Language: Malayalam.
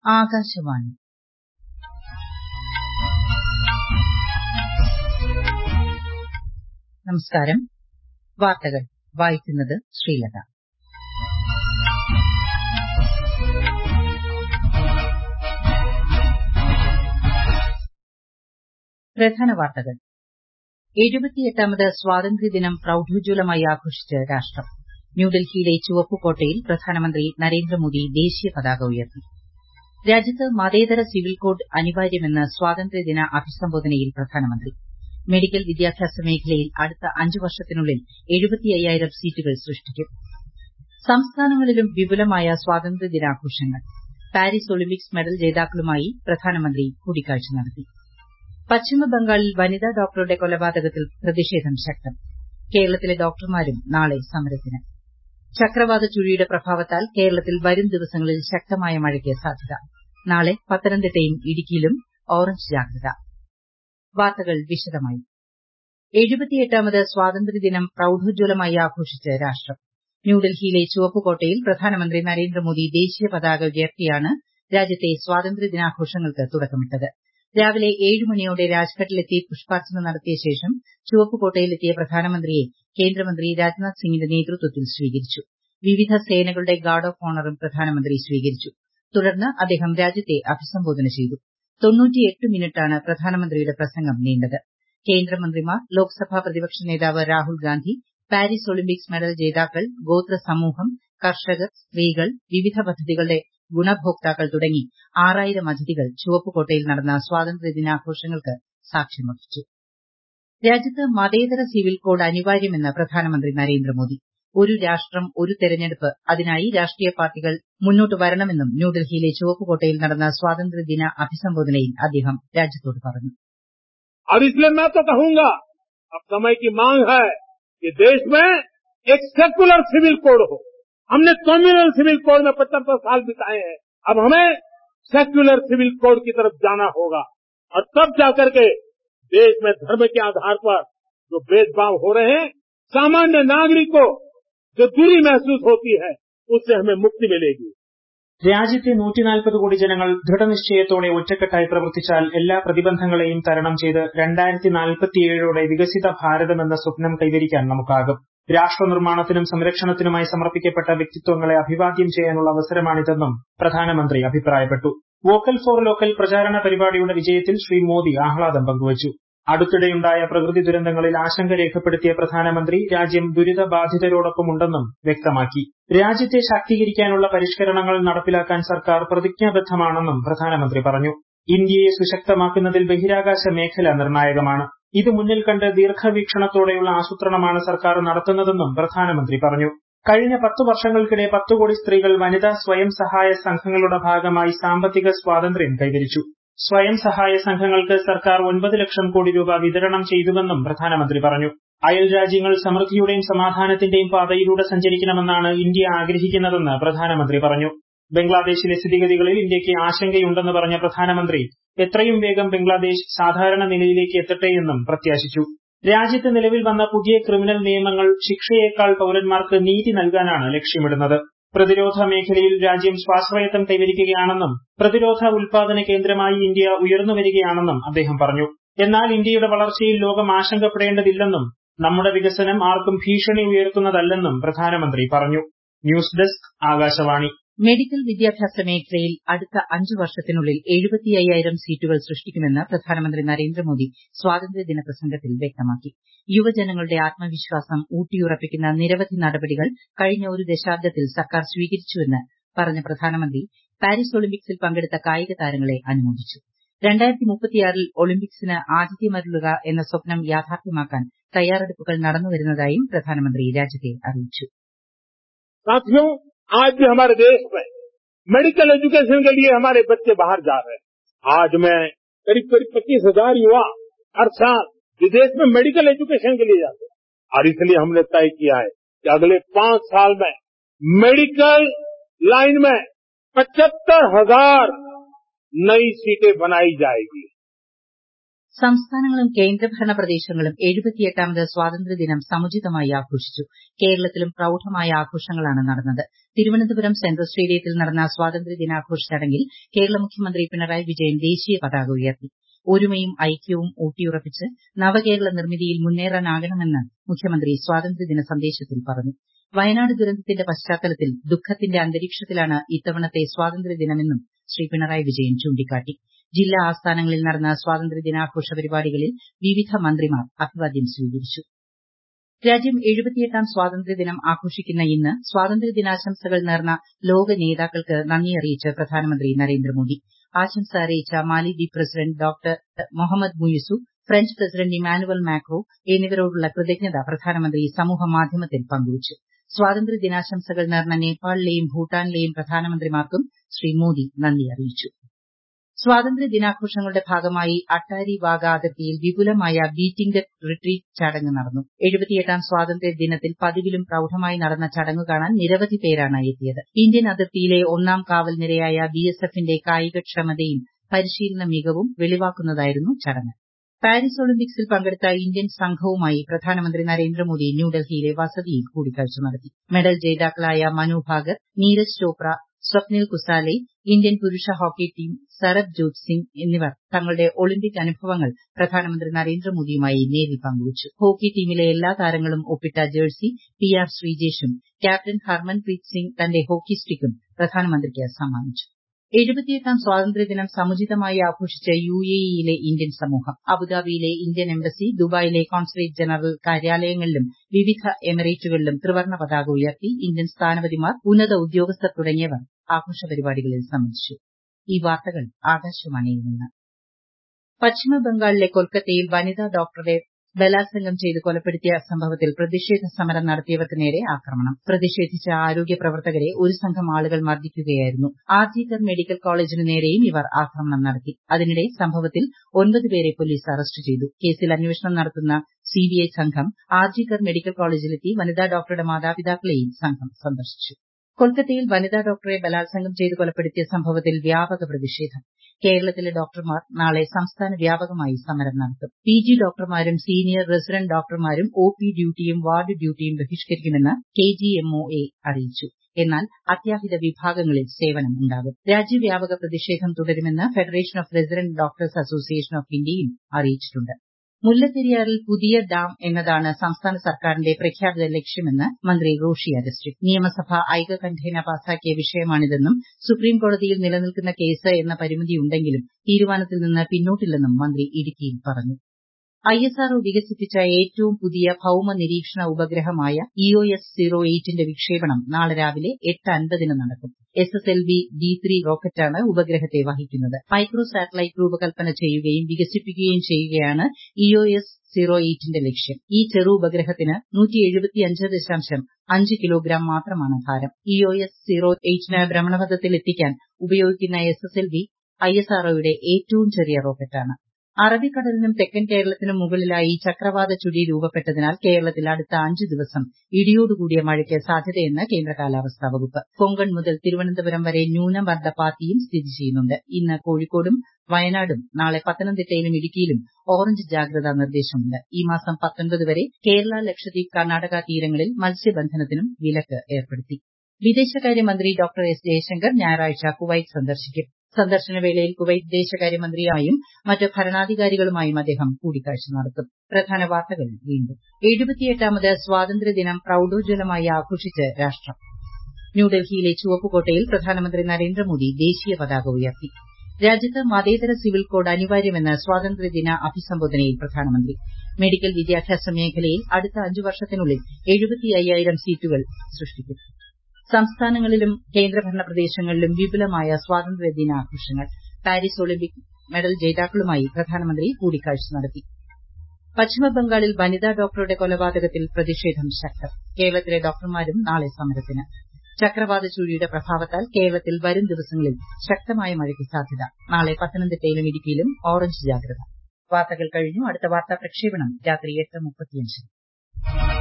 ആകാശവാണി നമസ്കാരം വാർത്തകൾ വായിക്കുന്നത് ശ്രീലത പ്രധാന വാർത്തകൾ എഴുപത്തിയെട്ടാമത് സ്വാതന്ത്ര്യദിനം പ്രൌഢോജ്വലമായി ആഘോഷിച്ച് രാഷ്ട്രം ന്യൂഡൽഹിയിലെ ചുവപ്പുകോട്ടയിൽ പ്രധാനമന്ത്രി നരേന്ദ്രമോദി ദേശീയ പതാക ഉയർത്തി രാജ്യത്ത് മതേതര സിവിൽ കോഡ് അനിവാര്യമെന്ന് സ്വാതന്ത്ര്യദിന അഭിസംബോധനയിൽ പ്രധാനമന്ത്രി മെഡിക്കൽ വിദ്യാഭ്യാസ മേഖലയിൽ അടുത്ത അഞ്ച് വർഷത്തിനുള്ളിൽ എഴുപത്തിയ്യായിരം സീറ്റുകൾ സൃഷ്ടിക്കും സംസ്ഥാനങ്ങളിലും വിപുലമായ സ്വാതന്ത്ര്യദിനാഘോഷങ്ങൾ പാരീസ് ഒളിമ്പിക്സ് മെഡൽ ജേതാക്കളുമായി പ്രധാനമന്ത്രി കൂടിക്കാഴ്ച നടത്തി പശ്ചിമബംഗാളിൽ വനിതാ ഡോക്ടറുടെ കൊലപാതകത്തിൽ പ്രതിഷേധം ശക്തം കേരളത്തിലെ ഡോക്ടർമാരും നാളെ സമരത്തിന് ചക്രവാത ചുഴിയുടെ പ്രഭാവത്താൽ കേരളത്തിൽ വരും ദിവസങ്ങളിൽ ശക്തമായ മഴയ്ക്ക് സാധ്യത നാളെ പത്തനംതിട്ടയും ഇടുക്കിയിലും ഓറഞ്ച് ജാഗ്രത വാർത്തകൾ വിശദമായി എഴുപത്തിയെട്ടാമത് സ്വാതന്ത്ര്യദിനം പ്രൌഢോജ്വലമായി ആഘോഷിച്ച് രാഷ്ട്രം ന്യൂഡൽഹിയിലെ ചുവപ്പുകോട്ടയിൽ പ്രധാനമന്ത്രി നരേന്ദ്രമോദി ദേശീയ പതാക ഉയർത്തിയാണ് രാജ്യത്തെ സ്വാതന്ത്ര്യദിനാഘോഷങ്ങൾക്ക് തുടക്കമിട്ടത് രാവിലെ ഏഴ് മണിയോടെ രാജ്ഘട്ടിലെത്തി പുഷ്പാർച്ചന നടത്തിയ ശേഷം ചുവപ്പുകോട്ടയിലെത്തിയ പ്രധാനമന്ത്രിയെ കേന്ദ്രമന്ത്രി രാജ്നാഥ് സിംഗിന്റെ നേതൃത്വത്തിൽ സ്വീകരിച്ചു വിവിധ സേനകളുടെ ഗാർഡ് ഓഫ് ഓണറും പ്രധാനമന്ത്രി സ്വീകരിച്ചു തുടർന്ന് അദ്ദേഹം രാജ്യത്തെ അഭിസംബോധന ചെയ്തു മിനിറ്റാണ് പ്രധാനമന്ത്രിയുടെ പ്രസംഗം നീണ്ടത് കേന്ദ്രമന്ത്രിമാർ ലോക്സഭാ പ്രതിപക്ഷ നേതാവ് Rahul Gandhi Paris Olympics medal ജേതാക്കൾ ഗോത്ര സമൂഹം കർഷകർ സ്ത്രീകൾ വിവിധ പദ്ധതികളുടെ ഗുണഭോക്താക്കൾ തുടങ്ങി ആറായിരം അതിഥികൾ ചുവപ്പുകോട്ടയിൽ നടന്ന സ്വാതന്ത്ര്യദിനാഘോഷങ്ങൾക്ക് സാക്ഷ്യം വഹിച്ചു രാജ്യത്ത് മതേതര സിവിൽ കോഡ് അനിവാര്യമെന്ന് പ്രധാനമന്ത്രി നരേന്ദ്രമോദി ഒരു രാഷ്ട്രം ഒരു തെരഞ്ഞെടുപ്പ് അതിനായി രാഷ്ട്രീയ പാർട്ടികൾ മുന്നോട്ട് വരണമെന്നും ന്യൂഡൽഹിയിലെ ചുവപ്പുകോട്ടയിൽ നടന്ന സ്വാതന്ത്ര്യദിന അഭിസംബോധനയിൽ അദ്ദേഹം രാജ്യത്തോട് പറഞ്ഞു और इसलिए मैं तो कहूंगा अब समय की मांग है कि देश में एक सेकुलर सिविल कोड हो हमने कम्युनल सिविल कोड में पचहत्तर साल बिताए हैं अब हमें सेक्युलर सिविल कोड की तरफ जाना होगा और तब जाकर के देश में धर्म के आधार पर जो भेदभाव हो रहे हैं सामान्य नागरिक को जो दूरी महसूस होती है उससे हमें मुक्ति मिलेगी രാജ്യത്തെ നൂറ്റിനാൽപ്പത് കോടി ജനങ്ങൾ ദൃഢനിശ്ചയത്തോടെ ഒറ്റക്കെട്ടായി പ്രവർത്തിച്ചാൽ എല്ലാ പ്രതിബന്ധങ്ങളെയും തരണം ചെയ്ത് രണ്ടായിരത്തി നാൽപ്പത്തിയേഴോടെ വികസിത ഭാരതം എന്ന സ്വപ്നം കൈവരിക്കാൻ നമുക്കാകും രാഷ്ട്രനിർമ്മാണത്തിനും സംരക്ഷണത്തിനുമായി സമർപ്പിക്കപ്പെട്ട വ്യക്തിത്വങ്ങളെ അഭിവാദ്യം ചെയ്യാനുള്ള അവസരമാണിതെന്നും പ്രധാനമന്ത്രി അഭിപ്രായപ്പെട്ടു വോക്കൽ ഫോർ ലോക്കൽ പ്രചാരണ പരിപാടിയുടെ വിജയത്തിൽ ശ്രീ മോദി ആഹ്ലാദം പങ്കുവച്ചു അടുത്തിടെയുണ്ടായ പ്രകൃതി ദുരന്തങ്ങളിൽ ആശങ്ക രേഖപ്പെടുത്തിയ പ്രധാനമന്ത്രി രാജ്യം ദുരിതബാധിതരോടൊപ്പമുണ്ടെന്നും വ്യക്തമാക്കി രാജ്യത്തെ ശാക്തീകരിക്കാനുള്ള പരിഷ്കരണങ്ങൾ നടപ്പിലാക്കാൻ സർക്കാർ പ്രതിജ്ഞാബദ്ധമാണെന്നും പ്രധാനമന്ത്രി പറഞ്ഞു ഇന്ത്യയെ സുശക്തമാക്കുന്നതിൽ ബഹിരാകാശ മേഖല നിർണായകമാണ് ഇത് മുന്നിൽ കണ്ട് ദീർഘവീക്ഷണത്തോടെയുള്ള ആസൂത്രണമാണ് സർക്കാർ നടത്തുന്നതെന്നും പ്രധാനമന്ത്രി പറഞ്ഞു കഴിഞ്ഞ പത്തു വർഷങ്ങൾക്കിടെ പത്തു കോടി സ്ത്രീകൾ വനിതാ സ്വയം സഹായ സംഘങ്ങളുടെ ഭാഗമായി സാമ്പത്തിക സ്വാതന്ത്ര്യം കൈവരിച്ചു സ്വയം സഹായ സംഘങ്ങൾക്ക് സർക്കാർ ഒൻപത് ലക്ഷം കോടി രൂപ വിതരണം ചെയ്തുവെന്നും പ്രധാനമന്ത്രി പറഞ്ഞു അയൽ രാജ്യങ്ങൾ സമൃദ്ധിയുടെയും സമാധാനത്തിന്റെയും പാതയിലൂടെ സഞ്ചരിക്കണമെന്നാണ് ഇന്ത്യ ആഗ്രഹിക്കുന്നതെന്ന് പ്രധാനമന്ത്രി പറഞ്ഞു ബംഗ്ലാദേശിലെ സ്ഥിതിഗതികളിൽ ഇന്ത്യയ്ക്ക് ആശങ്കയുണ്ടെന്ന് പറഞ്ഞ പ്രധാനമന്ത്രി എത്രയും വേഗം ബംഗ്ലാദേശ് സാധാരണ നിലയിലേക്ക് എത്തട്ടെയെന്നും പ്രത്യാശിച്ചു രാജ്യത്ത് നിലവിൽ വന്ന പുതിയ ക്രിമിനൽ നിയമങ്ങൾ ശിക്ഷയേക്കാൾ പൌരന്മാർക്ക് നീതി നൽകാനാണ് ലക്ഷ്യമിടുന്നത് പ്രതിരോധ മേഖലയിൽ രാജ്യം സ്വാശ്രയത്വം കൈവരിക്കുകയാണെന്നും പ്രതിരോധ ഉൽപാദന കേന്ദ്രമായി ഇന്ത്യ ഉയർന്നുവരികയാണെന്നും അദ്ദേഹം പറഞ്ഞു എന്നാൽ ഇന്ത്യയുടെ വളർച്ചയിൽ ലോകം ആശങ്കപ്പെടേണ്ടതില്ലെന്നും നമ്മുടെ വികസനം ആർക്കും ഭീഷണി ഉയർത്തുന്നതല്ലെന്നും പ്രധാനമന്ത്രി പറഞ്ഞു ന്യൂസ് ഡെസ്ക് ആകാശവാണി മെഡിക്കൽ വിദ്യാഭ്യാസ മേഖലയിൽ അടുത്ത അഞ്ച് വർഷത്തിനുള്ളിൽ എഴുപത്തിയ്യായിരം സീറ്റുകൾ സൃഷ്ടിക്കുമെന്ന് പ്രധാനമന്ത്രി നരേന്ദ്രമോദി സ്വാതന്ത്ര്യദിന പ്രസംഗത്തിൽ വ്യക്തമാക്കി യുവജനങ്ങളുടെ ആത്മവിശ്വാസം ഊട്ടിയുറപ്പിക്കുന്ന നിരവധി നടപടികൾ കഴിഞ്ഞ ഒരു ദശാബ്ദത്തിൽ സർക്കാർ സ്വീകരിച്ചുവെന്ന് പറഞ്ഞ പ്രധാനമന്ത്രി പാരീസ് ഒളിമ്പിക്സിൽ പങ്കെടുത്ത കായിക താരങ്ങളെ അനുമോദിച്ചു രണ്ടായിരത്തി മുപ്പത്തിയാറിൽ ഒളിമ്പിക്സിന് ആതിഥ്യമരുളുക എന്ന സ്വപ്നം യാഥാർത്ഥ്യമാക്കാൻ തയ്യാറെടുപ്പുകൾ നടന്നുവരുന്നതായും പ്രധാനമന്ത്രി രാജ്യത്തെ അറിയിച്ചു साथियों आज भी हमारे देश में मेडिकल एजुकेशन के लिए हमारे बच्चे बाहर जा रहे हैं आज मैं करीब करीब पच्चीस हजार युवा हर साल विदेश में मेडिकल एजुकेशन के लिए जाते हैं और इसलिए हमने तय किया है कि अगले पांच साल में मेडिकल लाइन में पचहत्तर हजार नई सीटें बनाई जाएगी സംസ്ഥാനങ്ങളും കേന്ദ്രഭരണ പ്രദേശങ്ങളും എഴുപത്തിയെട്ടാമത് സ്വാതന്ത്ര്യദിനം സമുചിതമായി ആഘോഷിച്ചു കേരളത്തിലും പ്രൌഢമായ ആഘോഷങ്ങളാണ് നടന്നത് തിരുവനന്തപുരം സെൻട്രൽ സ്റ്റേഡിയത്തിൽ നടന്ന സ്വാതന്ത്ര്യദിനാഘോഷ ചടങ്ങിൽ കേരള മുഖ്യമന്ത്രി പിണറായി വിജയൻ ദേശീയ പതാക ഉയർത്തി ഒരുമയും ഐക്യവും ഊട്ടിയുറപ്പിച്ച് നവകേരള നിർമ്മിതിയിൽ മുന്നേറാനാകണമെന്ന് മുഖ്യമന്ത്രി സ്വാതന്ത്ര്യദിന സന്ദേശത്തിൽ പറഞ്ഞു വയനാട് ദുരന്തത്തിന്റെ പശ്ചാത്തലത്തിൽ ദുഃഖത്തിന്റെ അന്തരീക്ഷത്തിലാണ് ഇത്തവണത്തെ സ്വാതന്ത്ര്യദിനമെന്നും ശ്രീ പിണറായി വിജയൻ ചൂണ്ടിക്കാട്ടി ജില്ലാ ആസ്ഥാനങ്ങളിൽ നടന്ന സ്വാതന്ത്ര്യദിനാഘോഷ പരിപാടികളിൽ വിവിധ മന്ത്രിമാർ അഭിവാദ്യം സ്വീകരിച്ചു രാജ്യം എഴുപത്തിയെട്ടാം സ്വാതന്ത്ര്യദിനം ആഘോഷിക്കുന്ന ഇന്ന് സ്വാതന്ത്ര്യദിനാശംസകൾ നേർന്ന ലോക നേതാക്കൾക്ക് നന്ദി അറിയിച്ച് പ്രധാനമന്ത്രി നരേന്ദ്രമോദി ആശംസ അറിയിച്ച മാലിദ്വീപ് president doctor Mohamed Muizzu French president Emmanuel Macron എന്നിവരോടുള്ള കൃതജ്ഞത പ്രധാനമന്ത്രി സമൂഹമാധ്യമത്തിൽ പങ്കുവച്ചു സ്വാതന്ത്ര്യദിനാശംസകൾ നേർന്ന നേപ്പാളിലെയും ഭൂട്ടാനിലെയും പ്രധാനമന്ത്രിമാർക്കും ശ്രീ മോദി നന്ദി അറിയിച്ചു സ്വാതന്ത്ര്യ ദിനാഘോഷങ്ങളുടെ ഭാഗമായി അട്ടാരി വാഗ അതിർത്തിയിൽ വിപുലമായ ബീറ്റിംഗ് ദ റിട്രീറ്റ് ചടങ്ങ് നടന്നു എഴുപത്തിയെട്ടാം സ്വാതന്ത്ര്യ ദിനത്തിൽ പതിവിലും പ്രൌഢമായി നടന്ന ചടങ്ങ് കാണാൻ നിരവധി പേരാണ് എത്തിയത് ഇന്ത്യൻ അതിർത്തിയിലെ ഒന്നാം കാവൽ നിരയായ ബിഎസ്എഫിന്റെ കായികക്ഷമതയും പരിശീലന മികവും വെളിവാക്കുന്നതായിരുന്നു ചടങ്ങ് പാരീസ് ഒളിമ്പിക്സിൽ പങ്കെടുത്ത ഇന്ത്യൻ സംഘവുമായി പ്രധാനമന്ത്രി നരേന്ദ്രമോദി ന്യൂഡൽഹിയിലെ വസതിയിൽ കൂടിക്കാഴ്ച നടത്തി മെഡൽ ജേതാക്കളായ മനു ഭാകർ നീരജ് ചോപ്ര സ്വപ്നിൽ കുസാലെ ഇന്ത്യൻ പുരുഷ ഹോക്കി ടീം സരബ്ജോത് സിംഗ് എന്നിവർ തങ്ങളുടെ ഒളിമ്പിക് അനുഭവങ്ങൾ പ്രധാനമന്ത്രി നരേന്ദ്രമോദിയുമായി നേരിൽ പങ്കുവച്ചു ഹോക്കി ടീമിലെ എല്ലാ താരങ്ങളും ഒപ്പിട്ട ജേഴ്സി പി ആർ ശ്രീജേഷും ക്യാപ്റ്റൻ ഹർമൻപ്രീത് സിംഗ് തന്റെ ഹോക്കി സ്റ്റിക്കും പ്രധാനമന്ത്രിക്ക് സമ്മാനിച്ചു എഴുപത്തിയെട്ടാം സ്വാതന്ത്ര്യദിനം സമുചിതമായി ആഘോഷിച്ച യു എ ഇയിലെ ഇന്ത്യൻ സമൂഹം അബുദാബിയിലെ ഇന്ത്യൻ എംബസി ദുബായിലെ കോൺസുലേറ്റ് ജനറൽ കാര്യാലയങ്ങളിലും വിവിധ എമിറേറ്റുകളിലും ത്രിവർണ്ണ പതാക ഉയർത്തി ഇന്ത്യൻ സ്ഥാനപതിമാർ ഉന്നത ഉദ്യോഗസ്ഥർ തുടങ്ങിയവർ ആഘോഷ പരിപാടികളിൽ സംബന്ധിച്ചു ഈ വാർത്തകൾ ആകാശവാണിയിൽ നിന്ന് പശ്ചിമബംഗാളിലെ കൊൽക്കത്തയിൽ വനിതാ ഡോക്ടറെ ബലാത്സംഗം ചെയ്ത് കൊലപ്പെടുത്തിയ സംഭവത്തിൽ പ്രതിഷേധ സമരം നടത്തിയവർക്ക് നേരെ ആക്രമണം പ്രതിഷേധിച്ച ആരോഗ്യ പ്രവർത്തകരെ ഒരു സംഘം ആളുകൾ മർദ്ദിക്കുകയായിരുന്നു ആർജികർ മെഡിക്കൽ കോളേജിന് നേരെയും ഇവർ ആക്രമണം നടത്തി അതിനിടെ സംഭവത്തിൽ ഒൻപത് പേരെ പോലീസ് അറസ്റ്റ് ചെയ്തു കേസിൽ അന്വേഷണം നടത്തുന്ന സിബിഐ സംഘം ആർജികർ മെഡിക്കൽ കോളേജിലെത്തി വനിതാ ഡോക്ടറുടെ മാതാപിതാക്കളെയും സംഘം സന്ദർശിച്ചു കൊൽക്കത്തയിൽ വനിതാ ഡോക്ടറെ ബലാത്സംഗം ചെയ്ത് കൊലപ്പെടുത്തിയ സംഭവത്തിൽ വ്യാപക പ്രതിഷേധം കേരളത്തിലെ ഡോക്ടർമാർ നാളെ സംസ്ഥാന വ്യാപകമായി സമരം നടത്തും പി ജി ഡോക്ടർമാരും സീനിയർ റെസിഡന്റ് ഡോക്ടർമാരും ഒ പി ഡ്യൂട്ടിയും വാർഡ് ഡ്യൂട്ടിയും ബഹിഷ്കരിക്കുമെന്ന് K G M O A അറിയിച്ചു എന്നാൽ അത്യാഹിത വിഭാഗങ്ങളിൽ സേവനം ഉണ്ടാകും രാജ്യവ്യാപക പ്രതിഷേധം തുടരുമെന്ന് federation of resident doctors association of ഇന്ത്യയും അറിയിച്ചിട്ടുണ്ട് മുല്ലപ്പെരിയാറിൽ പുതിയ ഡാം എന്നതാണ് സംസ്ഥാന സർക്കാരിന്റെ പ്രഖ്യാപിത ലക്ഷ്യമെന്ന് മന്ത്രി റോഷി അഗസ്റ്റിൻ നിയമസഭ ഐകകണ്ഠേന പാസാക്കിയ വിഷയമാണിതെന്നും സുപ്രീംകോടതിയിൽ നിലനിൽക്കുന്ന കേസ് എന്ന പരിമിതിയുണ്ടെങ്കിലും തീരുമാനത്തിൽ നിന്ന് പിന്നോട്ടില്ലെന്നും മന്ത്രി ഇടുക്കിയിൽ പറഞ്ഞു ഐഎസ്ആർഒ വികസിപ്പിച്ച ഏറ്റവും പുതിയ ഭൌമ നിരീക്ഷണ ഉപഗ്രഹമായ ഇഒഎസ് സീറോ എയ്റ്റിന്റെ വിക്ഷേപണം നാളെ രാവിലെ എട്ട് അൻപതിന് നടക്കും S S L V D three റോക്കറ്റാണ് ഉപഗ്രഹത്തെ വഹിക്കുന്നത് മൈക്രോ സാറ്റലൈറ്റ് രൂപകൽപ്പന ചെയ്യുകയും വികസിപ്പിക്കുകയും ചെയ്യുകയാണ് ഇഒഎസ് സീറോ എയ്റ്റിന്റെ ലക്ഷ്യം ഈ ചെറു ഉപഗ്രഹത്തിന് അഞ്ച് കിലോഗ്രാം മാത്രമാണ് ഭാരം ഇഒഎസ് സീറോ എയ്റ്റിന് ഭ്രമണപഥത്തിൽ എത്തിക്കാൻ ഉപയോഗിക്കുന്ന എസ് എസ് എൽ വി ഐഎസ്ആർഒയുടെ ഏറ്റവും ചെറിയ റോക്കറ്റാണ് അറബിക്കടലിനും തെക്കൻ കേരളത്തിനും മുകളിലായി ചക്രവാത ചുഴി രൂപപ്പെട്ടതിനാൽ കേരളത്തിൽ അടുത്ത അഞ്ച് ദിവസം ഇടിയോടുകൂടിയ മഴയ്ക്ക് സാധ്യതയെന്ന് കേന്ദ്ര കാലാവസ്ഥാ വകുപ്പ് കൊങ്കൺ മുതൽ തിരുവനന്തപുരം വരെ ന്യൂനമർദ്ദപാത്തിയും സ്ഥിതി ചെയ്യുന്നുണ്ട് ഇന്ന് കോഴിക്കോടും വയനാടും നാളെ പത്തനംതിട്ടയിലും ഇടുക്കിയിലും ഓറഞ്ച് ജാഗ്രതാ നിർദ്ദേശമുണ്ട് ഈ മാസം പത്തൊൻപത് വരെ കേരള ലക്ഷദ്വീപ് കർണാടക തീരങ്ങളിൽ മത്സ്യബന്ധനത്തിനും വിലക്ക് ഏർപ്പെടുത്തി വിദേശകാര്യമന്ത്രി ഡോക്ടർ എസ് ജയശങ്കർ ഞായറാഴ്ച കുവൈറ്റ് സന്ദർശിക്കും സന്ദർശന വേളയിൽ കുവൈറ്റ് വിദേശകാര്യമന്ത്രിയുമായും മറ്റ് ഭരണാധികാരികളുമായും അദ്ദേഹം കൂടിക്കാഴ്ച നടത്തും പ്രധാന വാർത്തകൾ വീണ്ടും എഴുപത്തിയെട്ടാമത് സ്വാതന്ത്ര്യദിനം പ്രൌഢോജ്വലമായി ആഘോഷിച്ച് രാഷ്ട്രം ന്യൂഡൽഹിയിലെ ചുവപ്പുകോട്ടയിൽ പ്രധാനമന്ത്രി നരേന്ദ്രമോദി ദേശീയ പതാക ഉയർത്തി രാജ്യത്ത് മതേതര സിവിൽ കോഡ് അനിവാര്യമെന്ന് സ്വാതന്ത്ര്യദിന അഭിസംബോധനയിൽ പ്രധാനമന്ത്രി മെഡിക്കൽ വിദ്യാഭ്യാസ മേഖലയിൽ അടുത്ത അഞ്ചു വർഷത്തിനുള്ളിൽ എഴുപത്തി അയ്യായിരം സീറ്റുകൾ സൃഷ്ടിക്കും സംസ്ഥാനങ്ങളിലും കേന്ദ്രഭരണ പ്രദേശങ്ങളിലും വിപുലമായ സ്വാതന്ത്ര്യ ദിനാഘോഷങ്ങൾ പാരീസ് ഒളിമ്പിക് മെഡൽ ജേതാക്കളുമായി പ്രധാനമന്ത്രി കൂടിക്കാഴ്ച നടത്തി പശ്ചിമബംഗാളിൽ വനിതാ ഡോക്ടറുടെ കൊലപാതകത്തിൽ പ്രതിഷേധം ശക്തം കേരളത്തിലെ ഡോക്ടർമാരും നാളെ സമരത്തിന് ചക്രവാത ചുഴിയുടെ പ്രഭാവത്താൽ കേരളത്തിൽ വരും ദിവസങ്ങളിൽ ശക്തമായ മഴയ്ക്ക് സാധ്യത നാളെ പത്തനംതിട്ടയിലും ഇടുക്കിയിലും ഓറഞ്ച് ജാഗ്രത വാർത്തകൾ കഴിഞ്ഞു അടുത്ത വാർത്താ പ്രക്ഷേപണം രാത്രി എട്ട് മുപ്പത്തിയഞ്ചിന്